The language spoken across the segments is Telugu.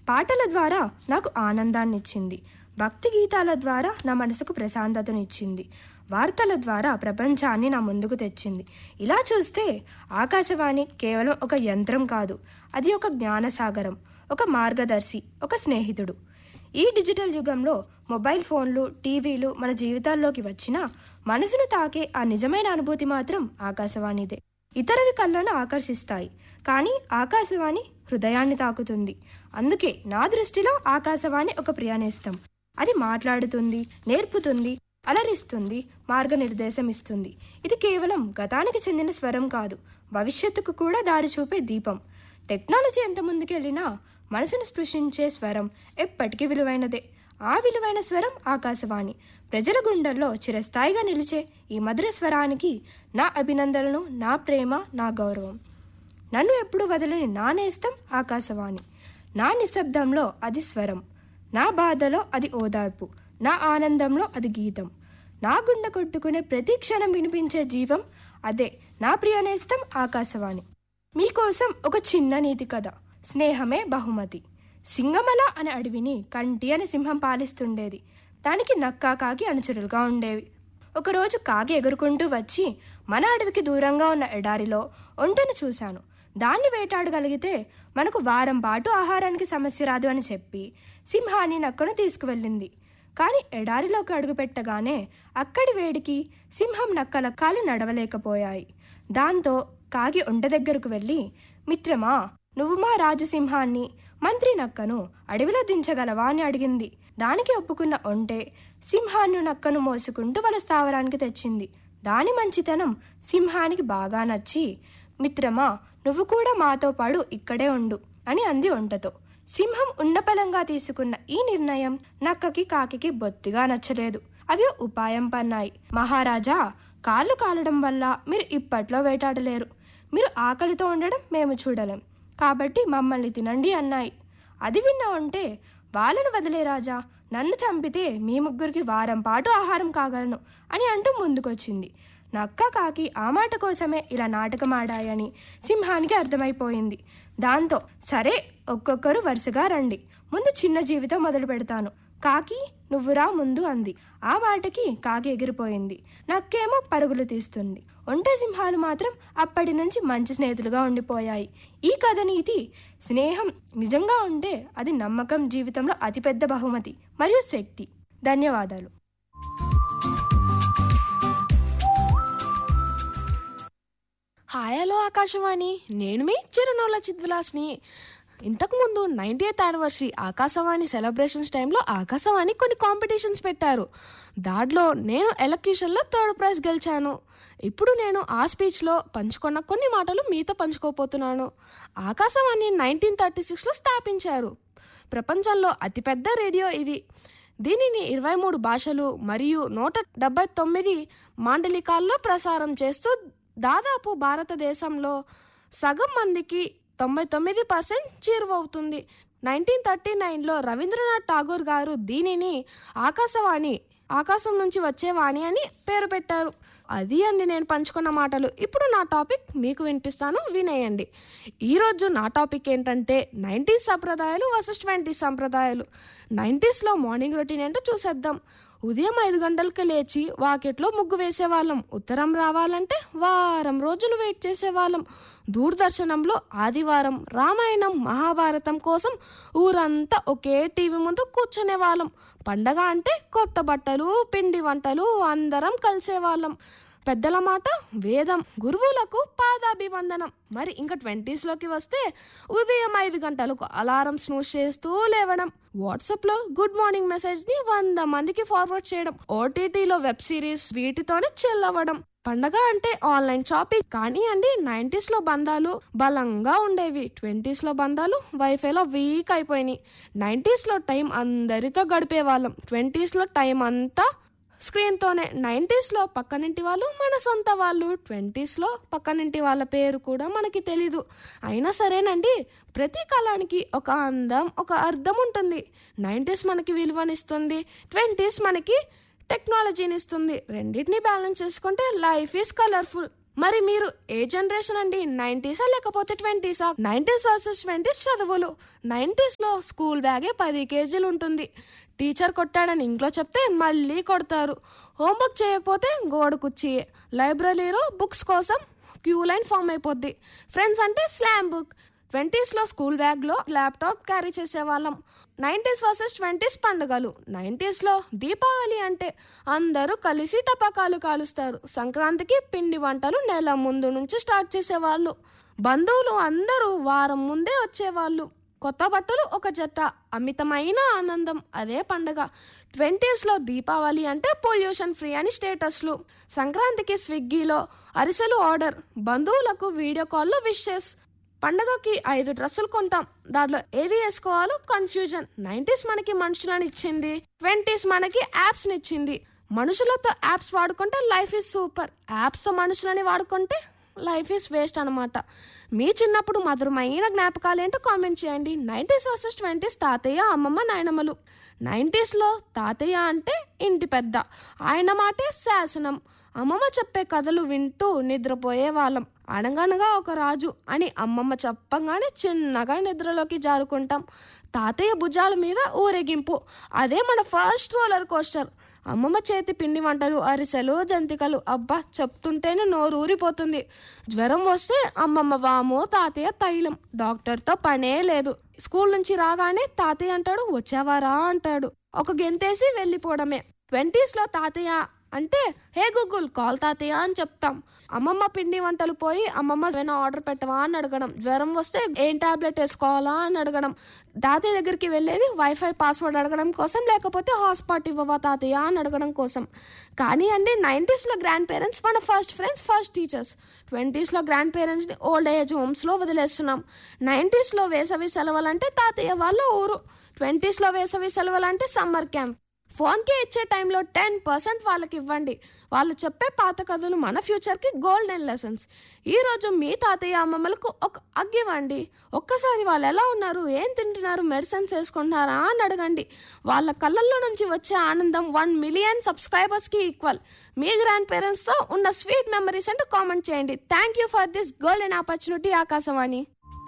పాటల ద్వారా నాకు ఆనందాన్ని ఇచ్చింది భక్తి గీతాల ద్వారా నా మనసుకు ప్రశాంతతనిచ్చింది వార్తల ద్వారా ప్రపంచాన్ని నా ముందుకు తెచ్చింది ఇలా చూస్తే ఆకాశవాణి కేవలం ఒక యంత్రం కాదు అది ఒక జ్ఞానసాగరం ఒక మార్గదర్శి ఒక స్నేహితుడు ఈ డిజిటల్ యుగంలో మొబైల్ ఫోన్లు టీవీలు మన జీవితాల్లోకి వచ్చినా మనసును తాకే ఆ నిజమైన అనుభూతి మాత్రం ఆకాశవాణిదే ఇతరవి కళ్ళను ఆకర్షిస్తాయి కానీ ఆకాశవాణి హృదయాన్ని తాకుతుంది అందుకే నా దృష్టిలో ఆకాశవాణి ఒక ప్రియానేస్తం అది మాట్లాడుతుంది నేర్పుతుంది అలరిస్తుంది మార్గనిర్దేశం ఇస్తుంది ఇది కేవలం గతానికి చెందిన స్వరం కాదు భవిష్యత్తుకు కూడా దారి చూపే దీపం టెక్నాలజీ ఎంత ముందుకెళ్ళినా మనసును స్పృశించే స్వరం ఎప్పటికీ విలువైనదే ఆ విలువైన స్వరం ఆకాశవాణి ప్రజల గుండెల్లో చిరస్థాయిగా నిలిచే ఈ మధుర స్వరానికి నా అభినందనలు నా ప్రేమ నా గౌరవం నన్ను ఎప్పుడు వదలని నా నేస్తం ఆకాశవాణి నా నిశ్శబ్దంలో అది స్వరం నా బాధలో అది ఓదార్పు నా ఆనందంలో అది గీతం నా గుండె కొట్టుకునే ప్రతి క్షణం వినిపించే జీవం అదే నా ప్రియ నేస్తం ఆకాశవాణి మీకోసం ఒక చిన్న నీతి కథ స్నేహమే బహుమతి సింగమల అనే అడవిని కంటి అని సింహం పాలిస్తుండేది దానికి నక్కా కాకి అనుచరులుగా ఉండేవి ఒకరోజు కాకి ఎగురుకుంటూ వచ్చి మన అడవికి దూరంగా ఉన్న ఎడారిలో ఒంటెను చూశాను దాన్ని వేటాడగలిగితే మనకు వారం పాటు ఆహారానికి సమస్య రాదు అని చెప్పి సింహాన్ని నక్కను తీసుకువెళ్ళింది కానీ ఎడారిలోకి అడుగుపెట్టగానే అక్కడి వేడికి సింహం నక్కల కాలు నడవలేకపోయాయి దాంతో కాగి ఒంట దగ్గరకు వెళ్ళి మిత్రమా నువ్వు మా రాజసింహాన్ని మంత్రి నక్కను అడవిలో దించగలవా అని అడిగింది దానికి ఒప్పుకున్న ఒంటే సింహాన్ని నక్కను మోసుకుంటూ వాళ్ళ స్థావరానికి తెచ్చింది దాని మంచితనం సింహానికి బాగా నచ్చి మిత్రమా నువ్వు కూడా మాతో పాడు ఇక్కడే ఉండు అని అంది ఒంటతో సింహం ఉన్నపలంగా తీసుకున్న ఈ నిర్ణయం నక్కకి కాకికి బొత్తిగా నచ్చలేదు అవి ఉపాయం పన్నాయి మహారాజా కాళ్ళు కాలడం వల్ల మీరు ఇప్పట్లో వేటాడలేరు మీరు ఆకలితో ఉండడం మేము చూడలేం కాబట్టి మమ్మల్ని తినండి అన్నాయి అది విన్న ఉంటే వాళ్ళను వదిలే రాజా నన్ను చంపితే మీ ముగ్గురికి వారం పాటు ఆహారం కాగలను అని అంటూ ముందుకొచ్చింది నక్క కాకి ఆ మాట కోసమే ఇలా నాటకం ఆడాయని సింహానికి అర్థమైపోయింది దాంతో సరే ఒక్కొక్కరు వరుసగా రండి ముందు చిన్న జీవితం మొదలు పెడతాను కాకి నువ్వురా ముందు అంది ఆ మాటకి కాకి ఎగిరిపోయింది నక్కేమో పరుగులు తీస్తుంది ఒంటె సింహాలు మాత్రం అప్పటి నుంచి మంచి స్నేహితులుగా ఉండిపోయాయి ఈ కథ నీతి స్నేహం నిజంగా ఉంటే అది నమ్మకం జీవితంలో అతిపెద్ద బహుమతి మరియు శక్తి ధన్యవాదాలు హాయ్ హలో ఆకాశవాణి నేను మీ చిరునవ్వుల చిద్విలాస్ని ఇంతకుముందు ninety eighth anniversary Akashvani celebrations టైంలో ఆకాశవాణి కొన్ని కాంపిటీషన్స్ పెట్టారు దాంట్లో నేను ఎలక్యూషన్లో థర్డ్ ప్రైజ్ గెలిచాను ఇప్పుడు నేను ఆ స్పీచ్లో పంచుకున్న కొన్ని మాటలు మీతో పంచుకోపోతున్నాను ఆకాశవాణి నైన్టీన్ థర్టీ సిక్స్లో స్థాపించారు ప్రపంచంలో అతిపెద్ద రేడియో ఇది దీనిని ఇరవై మూడు భాషలు మరియు నూట డెబ్బై తొమ్మిది మాండలికాల్లో ప్రసారం చేస్తూ దాదాపు భారతదేశంలో సగం మందికి తొంభై తొమ్మిది పర్సెంట్ చేరువవుతుంది నైన్టీన్ థర్టీ నైన్లో రవీంద్రనాథ్ ఠాగూర్ గారు దీనిని ఆకాశవాణి ఆకాశం నుంచి వచ్చే వాణి అని పేరు పెట్టారు అది అండి నేను పంచుకున్న మాటలు ఇప్పుడు నా టాపిక్ మీకు వినిపిస్తాను వినేయండి ఈరోజు నా టాపిక్ ఏంటంటే నైంటీస్ సంప్రదాయాలు వర్సెస్ ట్వంటీ సంప్రదాయాలు నైంటీస్లో మార్నింగ్ రొటీన్ ఏంటో చూసేద్దాం ఉదయం ఐదు గంటలకు లేచి వాకిట్లో ముగ్గు వేసేవాళ్ళం ఉత్తరం రావాలంటే వారం రోజులు వెయిట్ చేసేవాళ్ళం దూరదర్శనంలో ఆదివారం రామాయణం మహాభారతం కోసం ఊరంతా ఒకే టీవీ ముందు కూర్చునే వాళ్ళం పండగ అంటే కొత్త బట్టలు పిండి వంటలు అందరం కలిసేవాళ్ళం పెద్దల మాట వేదం గురువులకు పాదాభివందనం మరి ఇంకా ట్వంటీస్లోకి వస్తే ఉదయం ఐదు గంటలకు అలారం స్నూస్ చేస్తూ లేవడం వాట్సాప్లో గుడ్ మార్నింగ్ మెసేజ్ని వంద మందికి ఫార్వర్డ్ చేయడం ఓటీటీలో వెబ్ సిరీస్ వీటితోనే చెల్లవడం పండగ అంటే ఆన్లైన్ షాపింగ్ కానీ అండి నైంటీస్ లో బంధాలు బలంగా ఉండేవి ట్వంటీస్ లో బంధాలు వైఫైలో వీక్ అయిపోయినాయి నైంటీస్ లో టైం అందరితో గడిపే వాళ్ళం ట్వంటీస్ లో టైం అంతా స్క్రీన్తోనే నైంటీస్లో పక్కనింటి వాళ్ళు మన సొంత వాళ్ళు ట్వంటీస్లో పక్కనింటి వాళ్ళ పేరు కూడా మనకి తెలీదు అయినా సరేనండి ప్రతి కాలానికి ఒక అందం ఒక అర్థం ఉంటుంది నైంటీస్ మనకి విలువనిస్తుంది ట్వంటీస్ మనకి టెక్నాలజీని ఇస్తుంది రెండింటిని బ్యాలెన్స్ చేసుకుంటే లైఫ్ ఈజ్ కలర్ఫుల్ మరి మీరు ఏ జనరేషన్ అండి నైంటీసా లేకపోతే ట్వంటీసా నైంటీస్ వర్సెస్ ట్వంటీస్ చదువులు నైంటీస్లో స్కూల్ బ్యాగే పది కేజీలు ఉంటుంది టీచర్ కొట్టాడని ఇంట్లో చెప్తే మళ్ళీ కొడతారు హోంవర్క్ చేయకపోతే గోడ కుర్చీ లైబ్రరీలో బుక్స్ కోసం క్యూ లైన్ ఫామ్ అయిపోద్ది ఫ్రెండ్స్ అంటే స్లామ్ బుక్ ట్వంటీస్లో స్కూల్ బ్యాగ్లో ల్యాప్టాప్ క్యారీ చేసేవాళ్ళం నైంటీస్ వర్సెస్ ట్వంటీస్ పండుగలు నైంటీస్లో దీపావళి అంటే అందరూ కలిసి టపాకాలు కాలుస్తారు సంక్రాంతికి పిండి వంటలు నెల ముందు నుంచి స్టార్ట్ చేసేవాళ్ళు బంధువులు అందరూ వారం ముందే వచ్చేవాళ్ళు కొత్త బట్టలు ఒక జత అమితమైన ఆనందం అదే పండగ ట్వంటీస్లో దీపావళి అంటే పొల్యూషన్ ఫ్రీ అని స్టేటస్లు సంక్రాంతికి స్విగ్గీలో అరిసెలు ఆర్డర్ బంధువులకు వీడియో కాల్లో విషెస్ పండగకి ఐదు డ్రెస్సులు కొంటాం దాంట్లో ఏది వేసుకోవాలో కన్ఫ్యూజన్ నైంటీస్ మనకి మనుషులను ఇచ్చింది ట్వంటీస్ మనకి యాప్స్ని ఇచ్చింది మనుషులతో యాప్స్ వాడుకుంటే లైఫ్ ఈజ్ సూపర్ యాప్స్తో మనుషులని వాడుకుంటే లైఫ్ ఈజ్ వేస్ట్ అనమాట మీ చిన్నప్పుడు మధురమైన జ్ఞాపకాలు ఏంటో కామెంట్ చేయండి నైంటీస్ వర్సెస్ ట్వంటీస్ తాతయ్య అమ్మమ్మ నాయనమ్మలు నైంటీస్లో తాతయ్య అంటే ఇంటి పెద్ద ఆయన మాటే శాసనం అమ్మమ్మ చెప్పే కథలు వింటూ నిద్రపోయే వాళ్ళం అనగనగా ఒక రాజు అని అమ్మమ్మ చెప్పంగానే చిన్నగా నిద్రలోకి జారుకుంటాం తాతయ్య భుజాల మీద ఊరేగింపు అదే మన ఫస్ట్ రోలర్ కోస్టర్ అమ్మమ్మ చేతి పిండి వంటలు అరిసెలు జంతికలు అబ్బా చెప్తుంటేనే నోరు ఊరిపోతుంది జ్వరం వస్తే అమ్మమ్మ వాము తాతయ్య తైలం డాక్టర్తో పనే లేదు స్కూల్ నుంచి రాగానే తాతయ్య అంటాడు వచ్చావారా అంటాడు ఒక గెంతేసి వెళ్ళిపోవడమే ట్వంటీస్లో తాతయ్య అంటే హే గూగుల్ కాల్ తాతయ్య అని చెప్తాం అమ్మమ్మ పిండి వంటలు పోయి అమ్మమ్మ ఏమైనా ఆర్డర్ పెట్టవా అని అడగడం జ్వరం వస్తే ఏం టాబ్లెట్ వేసుకోవాలా అని అడగడం తాతయ్య దగ్గరికి వెళ్ళేది వైఫై పాస్వర్డ్ అడగడం కోసం లేకపోతే హాట్స్పాట్ ఇవ్వవా తాతయ్య అని అడగడం కోసం కానీ అండి నైంటీస్లో గ్రాండ్ పేరెంట్స్ మన ఫస్ట్ ఫ్రెండ్స్ ఫస్ట్ టీచర్స్ ట్వంటీస్లో గ్రాండ్ పేరెంట్స్ని ఓల్డ్ ఏజ్ హోమ్స్లో వదిలేస్తున్నాం నైంటీస్లో వేసవి సెలవులు అంటే తాతయ్య వాళ్ళ ఊరు ట్వంటీస్లో వేసవి సెలవులు అంటే సమ్మర్ క్యాంప్ ఫోన్కి ఇచ్చే టైంలో టెన్ పర్సెంట్ వాళ్ళకి ఇవ్వండి వాళ్ళు చెప్పే పాత కథలు మన ఫ్యూచర్కి గోల్డెన్ లెసన్స్ ఈరోజు మీ తాతయ్య అమ్మమ్మలకు ఒక అగ్గి ఇవ్వండి ఒక్కసారి వాళ్ళు ఎలా ఉన్నారు ఏం తింటున్నారు మెడిసిన్స్ వేసుకుంటున్నారా అని అడగండి వాళ్ళ కళ్ళల్లో నుంచి వచ్చే ఆనందం వన్ మిలియన్ సబ్స్క్రైబర్స్కి ఈక్వల్ మీ గ్రాండ్ పేరెంట్స్తో ఉన్న స్వీట్ మెమరీస్ అంటే కామెంట్ చేయండి thank you for this golden opportunity Akashvani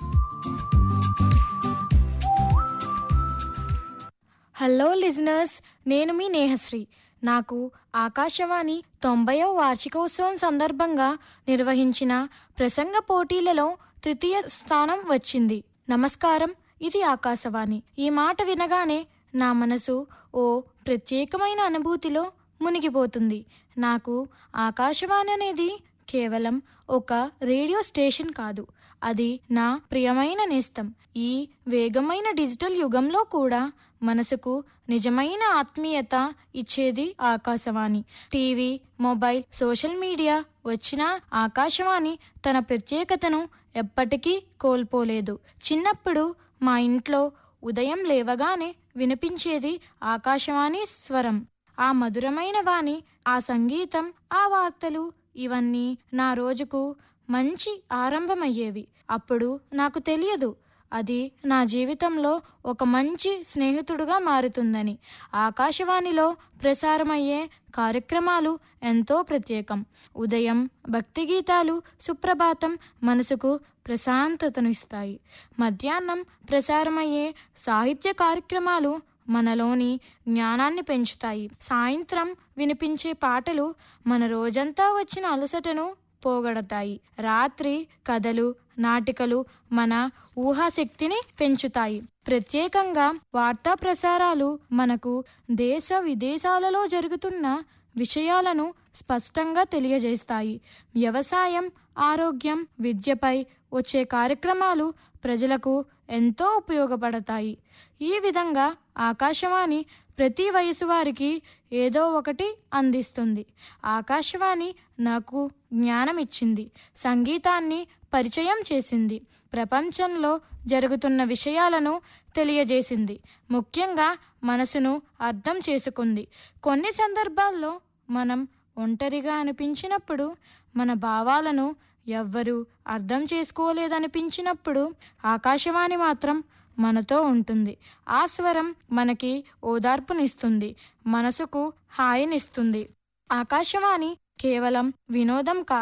hello listeners నేను మీ నేహశ్రీ నాకు ఆకాశవాణి తొంభైవ వార్షికోత్సవం సందర్భంగా నిర్వహించిన ప్రసంగ పోటీలలో తృతీయ స్థానం వచ్చింది నమస్కారం ఇది ఆకాశవాణి ఈ మాట వినగానే నా మనసు ఓ ప్రత్యేకమైన అనుభూతిలో మునిగిపోతుంది నాకు ఆకాశవాణి అనేది కేవలం ఒక రేడియో స్టేషన్ కాదు అది నా ప్రియమైన నేస్తం ఈ వేగమైన డిజిటల్ యుగంలో కూడా మనసుకు నిజమైన ఆత్మీయత ఇచ్చేది Akashvani TV mobile social media వచ్చినా ఆకాశవాణి తన ప్రత్యేకతను ఎప్పటికీ కోల్పోలేదు చిన్నప్పుడు మా ఇంట్లో ఉదయం లేవగానే వినిపించేది ఆకాశవాణి స్వరం ఆ మధురమైన వాణి ఆ సంగీతం ఆ వార్తలు ఇవన్నీ నా రోజుకు మంచి ఆరంభమయ్యేవి అప్పుడు నాకు తెలియదు అది నా జీవితంలో ఒక మంచి స్నేహితుడుగా మారుతుందని ఆకాశవాణిలో ప్రసారమయ్యే కార్యక్రమాలు ఎంతో ప్రత్యేకం ఉదయం భక్తి గీతాలు సుప్రభాతం మనసుకు ప్రశాంతతను ఇస్తాయి మధ్యాహ్నం ప్రసారమయ్యే సాహిత్య కార్యక్రమాలు మనలోని జ్ఞానాన్ని పెంచుతాయి సాయంత్రం వినిపించే పాటలు మన రోజంతా వచ్చిన అలసటను పోగొడతాయి రాత్రి కథలు నాటికలు మన ఊహాశక్తిని పెంచుతాయి ప్రత్యేకంగా వార్తా ప్రసారాలు మనకు దేశ విదేశాలలో జరుగుతున్న విషయాలను స్పష్టంగా తెలియజేస్తాయి వ్యవసాయం ఆరోగ్యం విద్యపై వచ్చే కార్యక్రమాలు ప్రజలకు ఎంతో ఉపయోగపడతాయి ఈ విధంగా ఆకాశవాణి ప్రతి వయసు వారికి ఏదో ఒకటి అందిస్తుంది ఆకాశవాణి నాకు జ్ఞానం ఇచ్చింది సంగీతాన్ని పరిచయం చేసింది ప్రపంచంలో జరుగుతున్న విషయాలను తెలియజేసింది ముఖ్యంగా మనసును అర్థం చేసుకుంది కొన్ని సందర్భాల్లో మనం ఒంటరిగా అనిపించినప్పుడు మన భావాలను ఎవ్వరూ అర్థం చేసుకోలేదనిపించినప్పుడు ఆకాశవాణి మాత్రం మనతో ఉంటుంది ఆ స్వరం మనకి ఓదార్పునిస్తుంది మనసుకు హాయినిస్తుంది ఆకాశవాణి కేవలం వినోదం కాదు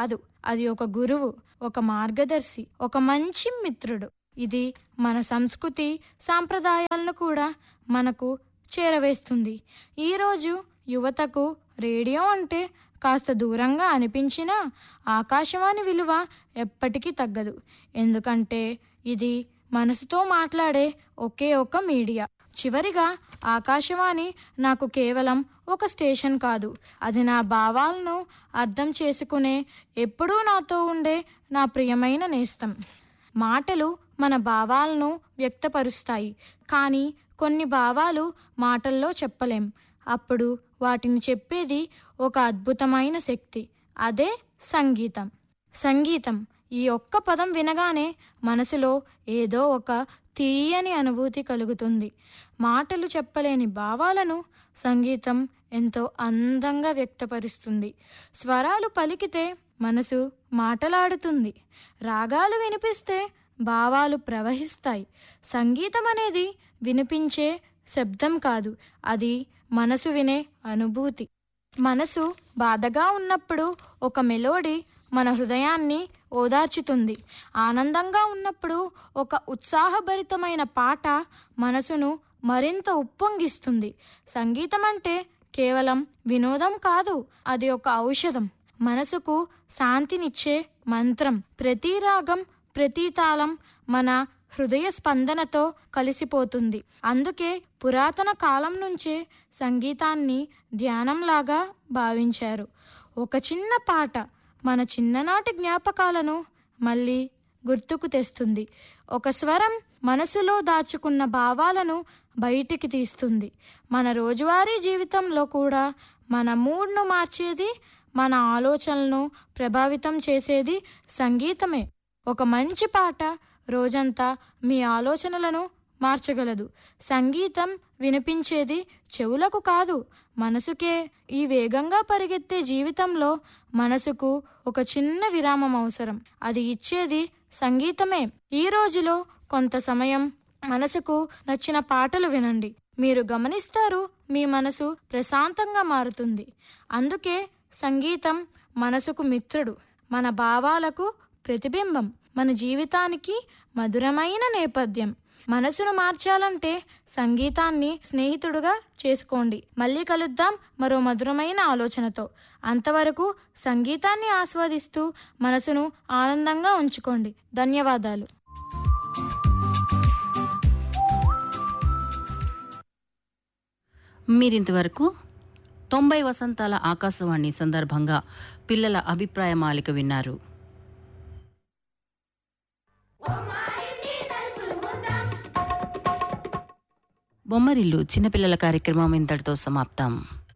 అది ఒక గురువు ఒక మార్గదర్శి ఒక మంచి మిత్రుడు ఇది మన సంస్కృతి సాంప్రదాయాలను కూడా మనకు చేరవేస్తుంది ఈరోజు యువతకు రేడియో అంటే కాస్త దూరంగా అనిపించినా ఆకాశవాణి విలువ ఎప్పటికీ తగ్గదు ఎందుకంటే ఇది మనసుతో మాట్లాడే ఒకే ఒక మీడియా చివరిగా ఆకాశవాణి నాకు కేవలం ఒక స్టేషన్ కాదు అది నా భావాలను అర్థం చేసుకునే ఎప్పుడూ నాతో ఉండే నా ప్రియమైన నేస్తం మాటలు మన భావాలను వ్యక్తపరుస్తాయి కానీ కొన్ని భావాలు మాటల్లో చెప్పలేం అప్పుడు వాటిని చెప్పేది ఒక అద్భుతమైన శక్తి అదే సంగీతం సంగీతం ఈ ఒక్క పదం వినగానే మనసులో ఏదో ఒక తీయని అనుభూతి కలుగుతుంది మాటలు చెప్పలేని భావాలను సంగీతం ఎంతో అందంగా వ్యక్తపరుస్తుంది స్వరాలు పలికితే మనసు మాటలాడుతుంది రాగాలు వినిపిస్తే భావాలు ప్రవహిస్తాయి సంగీతం అనేది వినిపించే శబ్దం కాదు అది మనసు వినే అనుభూతి మనసు బాధగా ఉన్నప్పుడు ఒక మెలోడీ మన హృదయాన్ని ఓదార్చుతుంది ఆనందంగా ఉన్నప్పుడు ఒక ఉత్సాహభరితమైన పాట మనసును మరింత ఉప్పొంగిస్తుంది సంగీతం అంటే కేవలం వినోదం కాదు అది ఒక ఔషధం మనసుకు శాంతినిచ్చే మంత్రం ప్రతి రాగం ప్రతి తాళం మన హృదయ స్పందనతో కలిసిపోతుంది అందుకే పురాతన కాలం నుంచే సంగీతాన్ని ధ్యానంలాగా భావించారు ఒక చిన్న పాట మన చిన్ననాటి జ్ఞాపకాలను మళ్ళీ గుర్తుకు తెస్తుంది ఒక స్వరం మనసులో దాచుకున్న భావాలను బయటికి తీస్తుంది మన రోజువారీ జీవితంలో కూడా మన మూడ్ను మార్చేది మన ఆలోచనలను ప్రభావితం చేసేది సంగీతమే ఒక మంచి పాట రోజంతా మీ ఆలోచనలను మార్చగలదు సంగీతం వినిపించేది చెవులకు కాదు మనసుకే ఈ వేగంగా పరిగెత్తే జీవితంలో మనసుకు ఒక చిన్న విరామం అవసరం అది ఇచ్చేది సంగీతమే ఈ రోజులో కొంత సమయం మనసుకు నచ్చిన పాటలు వినండి మీరు గమనిస్తారు మీ మనసు ప్రశాంతంగా మారుతుంది అందుకే సంగీతం మనసుకు మిత్రుడు మన భావాలకు ప్రతిబింబం మన జీవితానికి మధురమైన నేపథ్యం మనసును మార్చాలంటే సంగీతాన్ని స్నేహితుడుగా చేసుకోండి మళ్ళీ కలుద్దాం మరో మధురమైన ఆలోచనతో అంతవరకు సంగీతాన్ని ఆస్వాదిస్తూ మనసును ఆనందంగా ఉంచుకోండి ధన్యవాదాలు మీరింతవరకు తొంభై వసంతాల ఆకాశవాణి సందర్భంగా పిల్లల అభిప్రాయ మాలిక విన్నారు బొమ్మరిల్లు చిన్నపిల్లల కార్యక్రమం ఇంతటితో సమాప్తం